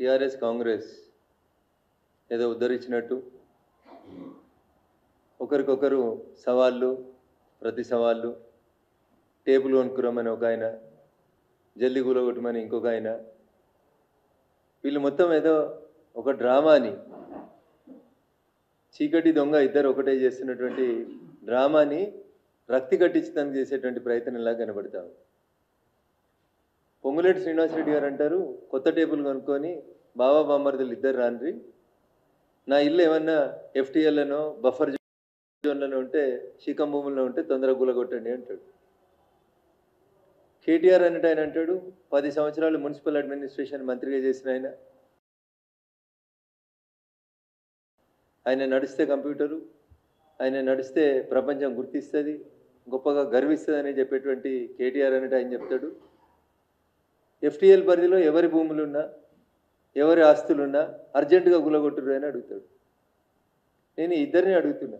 TRS Congress ఏదో ఉద్ధరించినట్టు ఒకరికొకరు సవాళ్ళు ప్రతి సవాళ్ళు టేబుల్ కొనుక్కురమ్మని ఒక ఆయన జల్ది కూలగొట్టమని ఇంకొక ఆయన వీళ్ళు మొత్తం ఏదో ఒక డ్రామాని చీకటి దొంగ ఇద్దరు ఒకటే చేస్తున్నటువంటి డ్రామాని రక్తి కట్టించడానికి చేసేటువంటి ప్రయత్నంలా కనబడతాం పొంగులేటి శ్రీనివాసరెడ్డి గారు అంటారు కొత్త టేబుల్ కొనుక్కొని బాబా బామ్మర్దులు ఇద్దరు రాన్రి నా ఇల్లు ఏమన్నా ఎఫ్టీఎల్లోనో బఫర్ జోన్లోనో ఉంటే శీకం భూముల్లో ఉంటే తొందరగా గులగొట్టండి అంటాడు కేటీఆర్ అన్నట్టు ఆయన అంటాడు పది సంవత్సరాలు మున్సిపల్ అడ్మినిస్ట్రేషన్ మంత్రిగా చేసిన ఆయన ఆయన నడిస్తే కంప్యూటరు ఆయన నడిస్తే ప్రపంచం గుర్తిస్తుంది గొప్పగా గర్విస్తుంది అని చెప్పేటువంటి కేటీఆర్ అన్నట్టు ఆయన చెప్తాడు ఎఫ్టీఎల్ పరిధిలో ఎవరి భూములున్నా ఎవరి ఆస్తులున్నా అర్జెంటుగా గులగొట్టురు అని అడుగుతాడు నేను ఈ ఇద్దరిని అడుగుతున్నా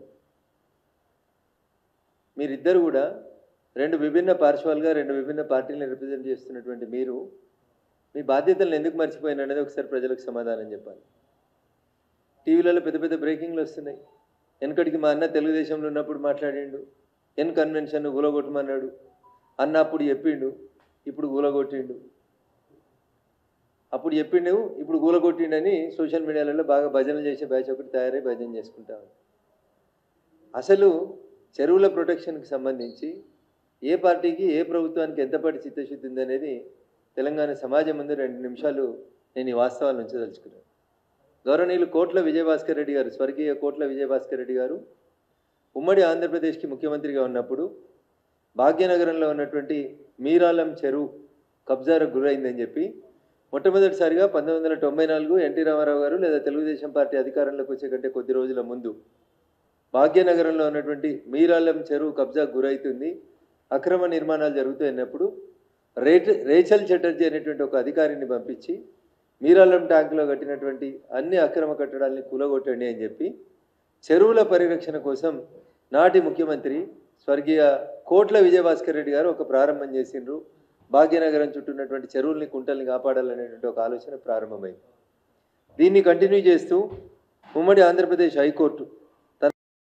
మీరిద్దరు కూడా రెండు విభిన్న పార్శ్వాలుగా రెండు విభిన్న పార్టీలను రిప్రజెంట్ చేస్తున్నటువంటి మీరు మీ బాధ్యతలను ఎందుకు మర్చిపోయిన అనేది ఒకసారి ప్రజలకు సమాధానం చెప్పాలి టీవీలలో పెద్ద పెద్ద బ్రేకింగ్లు వస్తున్నాయి వెనకటికి మా అన్న తెలుగుదేశంలో ఉన్నప్పుడు మాట్లాడిండు ఎన్ కన్వెన్షన్ గులగొట్టమన్నాడు అన్న అప్పుడు చెప్పిండు ఇప్పుడు గూలగొట్టిండు అప్పుడు చెప్పిండు ఇప్పుడు గూలగొట్టిండని సోషల్ మీడియాలలో బాగా భజనలు చేసే బ్యాచ్ ఒకటి తయారై భజన చేసుకుంటా ఉంది. అసలు చెరువుల ప్రొటెక్షన్కి సంబంధించి ఏ పార్టీకి ఏ ప్రభుత్వానికి ఎంతపాటి చిత్తశుద్ధి ఉందనేది తెలంగాణ సమాజం ముందు రెండు నిమిషాలు నేను ఈ వాస్తవాలు ఉంచదలుచుకున్నాను గౌరవనీయులు కోట్ల విజయభాస్కర్ రెడ్డి గారు స్వర్గీయ కోట్ల విజయభాస్కర్ రెడ్డి గారు ఉమ్మడి ఆంధ్రప్రదేశ్కి ముఖ్యమంత్రిగా ఉన్నప్పుడు భాగ్యనగరంలో ఉన్నటువంటి మీరాలం చెరువు కబ్జాకు గురైందని చెప్పి మొట్టమొదటిసారిగా పంతొమ్మిది వందల తొంభై నాలుగు ఎన్టీ రామారావు గారు లేదా తెలుగుదేశం పార్టీ అధికారంలోకి వచ్చే కంటే కొద్ది రోజుల ముందు భాగ్యనగరంలో ఉన్నటువంటి మీరాలం చెరువు కబ్జా గురైతుంది అక్రమ నిర్మాణాలు జరుగుతున్నప్పుడు రేట రేచల్ చటర్జీ అనేటువంటి ఒక అధికారిని పంపించి మీరాలం ట్యాంకులో కట్టినటువంటి అన్ని అక్రమ కట్టడాల్ని కూలగొట్టండి అని చెప్పి చెరువుల పరిరక్షణ కోసం నాటి ముఖ్యమంత్రి స్వర్గీయ కోట్ల విజయభాస్కర్ రెడ్డి గారు ఒక ప్రారంభం చేసిండ్రు భాగ్యనగరం చుట్టూ ఉన్నటువంటి చెరువుల్ని కుంటల్ని కాపాడాలనేటువంటి ఒక ఆలోచన ప్రారంభమైంది దీన్ని కంటిన్యూ చేస్తూ ఉమ్మడి ఆంధ్రప్రదేశ్ హైకోర్టు తన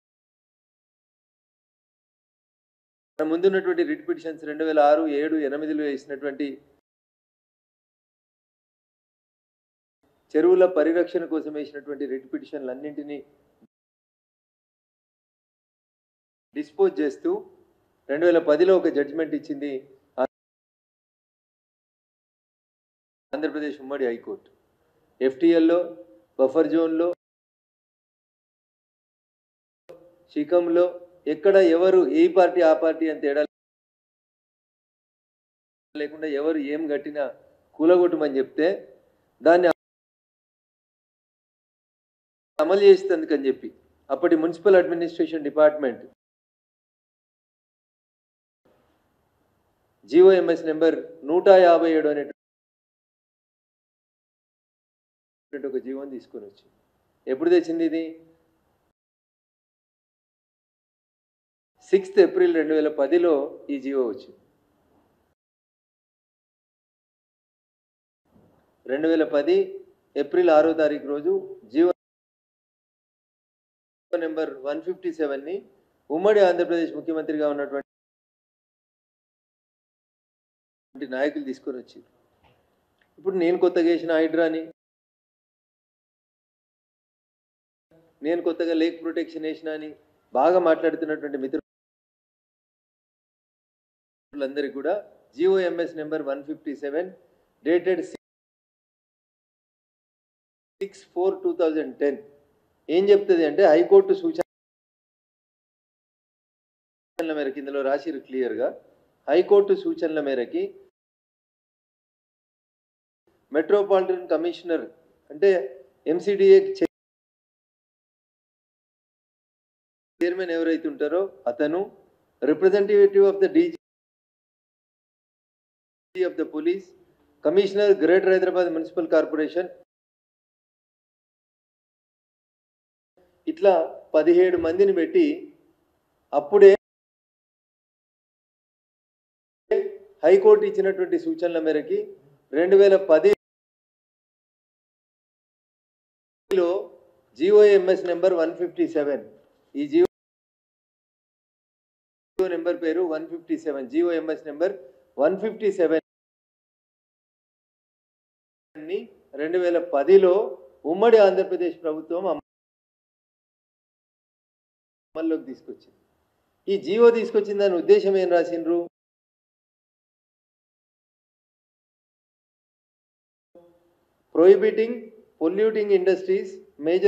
తన ముందున్నటువంటి రిట్ పిటిషన్స్ రెండు వేల ఆరు ఏడు ఎనిమిదిలో వేసినటువంటి చెరువుల పరిరక్షణ కోసం వేసినటువంటి రిట్ పిటిషన్లు అన్నింటినీ డిస్పోజ్ చేస్తూ రెండు వేల పదిలో ఒక జడ్జిమెంట్ ఇచ్చింది ఆంధ్రప్రదేశ్ ఉమ్మడి హైకోర్టు ఎఫ్టీఎల్లో బఫర్ జోన్లో శిఖంలో ఎక్కడ ఎవరు ఏ పార్టీ ఆ పార్టీ అని తేడా లేకుండా ఎవరు ఏం కట్టినా కూలగొట్టమని చెప్తే దాన్ని అమలు చేస్తుందని చెప్పి అప్పటి municipal administration department GOMS number నూట యాభై ఏడు అనేటువంటి ఒక జీవోని తీసుకొని వచ్చింది ఎప్పుడు తెచ్చింది ఇది సిక్స్త్ ఏప్రిల్ రెండు వేల పదిలో ఈ జీవో వచ్చింది రెండు వేల పది ఏప్రిల్ ఆరో తారీఖు రోజు జీవో నెంబర్ వన్ ఫిఫ్టీ సెవెన్ని ఉమ్మడి ఆంధ్రప్రదేశ్ ముఖ్యమంత్రిగా ఉన్నటువంటి నాయకులు తీసుకొని వచ్చారు ఇప్పుడు నేను కొత్తగా వేసిన హైడ్రాని నేను కొత్తగా లేక్ ప్రొటెక్షన్ వేసిన అని బాగా మాట్లాడుతున్నటువంటి మిత్రులందరికీ కూడా GOMS number one fifty seven dated six four two thousand ten ఏం చెప్తుంది అంటే హైకోర్టు సూచనల మేరకు ఇందులో రాసిరు క్లియర్గా హైకోర్టు సూచనల మేరకి మెట్రోపాలిటన్ కమిషనర్ అంటే ఎంసీడీఏ చైర్మన్ ఎవరైతే ఉంటారో అతను representative of the DG of the police commissioner greater Hyderabad municipal corporation ఇట్లా పదిహేడు మందిని పెట్టి అప్పుడే హైకోర్టు ఇచ్చినటువంటి సూచనల మేరకి రెండు వేల పది GOMS number one fifty seven ఈ జియో నెంబర్ పేరు one fifty seven GOMS number one fifty seven ని రెండు వేల పదిలో ఉమ్మడి ఆంధ్రప్రదేశ్ ప్రభుత్వం అమల్లోకి తీసుకొచ్చింది ఈ జియో తీసుకొచ్చిన దాని ఉద్దేశం ఏం రాసిండ్రు prohibiting polluting industries, major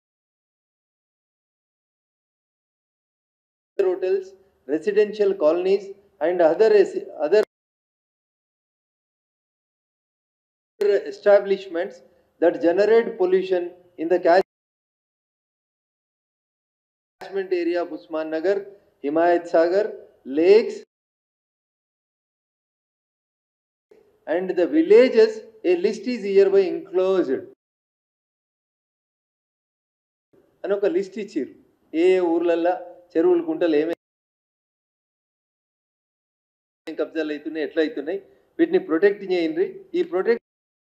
hotels, residential colonies, and other resi- other establishments that generate pollution in the catchment area of Usman Nagar, Himayat Sagar, lakes, and the villages, a list is hereby enclosed. అని ఒక list ఇచ్చారు ఏ ఏ ఊర్లల్లో చెరువులు కుంటలు ఏమేమి కబ్జాలు అవుతున్నాయి ఎట్లా అవుతున్నాయి వీటిని ప్రొటెక్ట్ చేయండి ఈ ప్రొటెక్ట్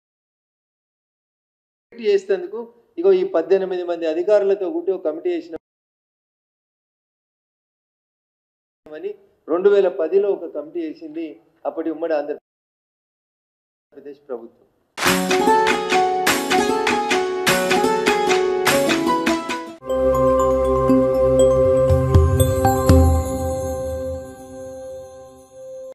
చేసేందుకు ఇగో ఈ పద్దెనిమిది మంది అధికారులతో కూడి ఒక కమిటీ వేసిన అని రెండు వేల పదిలో ఒక కమిటీ వేసింది అప్పటి ఉమ్మడి ఆంధ్రప్రదేశ్ ప్రభుత్వం